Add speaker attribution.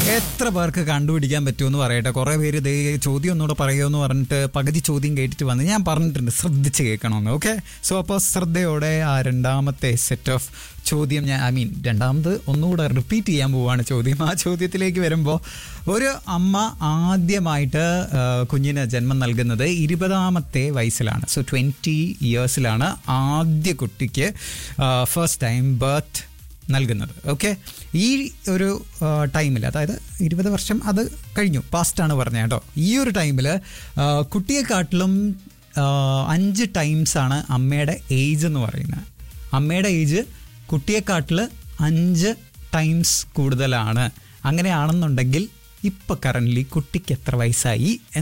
Speaker 1: എത്ര പേർക്ക് കണ്ടുപിടിക്കാൻ പറ്റുമെന്ന് പറയട്ടെ കുറെ പേര് ഇതേ ചോദ്യം ഒന്നുകൂടെ പറയുമെന്ന് പറഞ്ഞിട്ട് പകുതി ചോദ്യം കേട്ടിട്ട് വന്ന് ഞാൻ പറഞ്ഞിട്ടുണ്ട് ശ്രദ്ധിച്ച് കേൾക്കണമെന്ന് ഓക്കെ സോ അപ്പോൾ ശ്രദ്ധയോടെ ആ രണ്ടാമത്തെ സെറ്റ് ഓഫ് ചോദ്യം ഞാൻ ഐ മീൻ രണ്ടാമത് ഒന്നുകൂടെ റിപ്പീറ്റ് ചെയ്യാൻ പോവാണ് ചോദ്യം ആ ചോദ്യത്തിലേക്ക് വരുമ്പോൾ ഒരു അമ്മ ആദ്യമായിട്ട് ആ, കുഞ്ഞിന് ജന്മം നൽകുന്നത് ഇരുപതാമത്തെ വയസ്സിലാണ് സോ ട്വൻറ്റി ഇയേഴ്സിലാണ് ആദ്യ കുട്ടിക്ക് ഫസ്റ്റ് ടൈം ബർത്ത് നൽകുന്നത് ഓക്കെ ഈ ഒരു ടൈമിൽ അതായത് ഇരുപത് വർഷം അത് കഴിഞ്ഞു പാസ്റ്റാണ് പറഞ്ഞത് കേട്ടോ ഈ ഒരു ടൈമിൽ കുട്ടിയെക്കാട്ടിലും ആ, അഞ്ച് ടൈംസ് ആണ് അമ്മയുടെ ഏജ് എന്ന് പറയുന്നത് അമ്മയുടെ ഏജ് കുട്ടിയെക്കാട്ടിൽ അഞ്ച് ടൈംസ് കൂടുതലാണ് അങ്ങനെയാണെന്നുണ്ടെങ്കിൽ ഇപ്പം കറൻ്റ്ലി കുട്ടിക്ക് എത്ര വയസ്സായി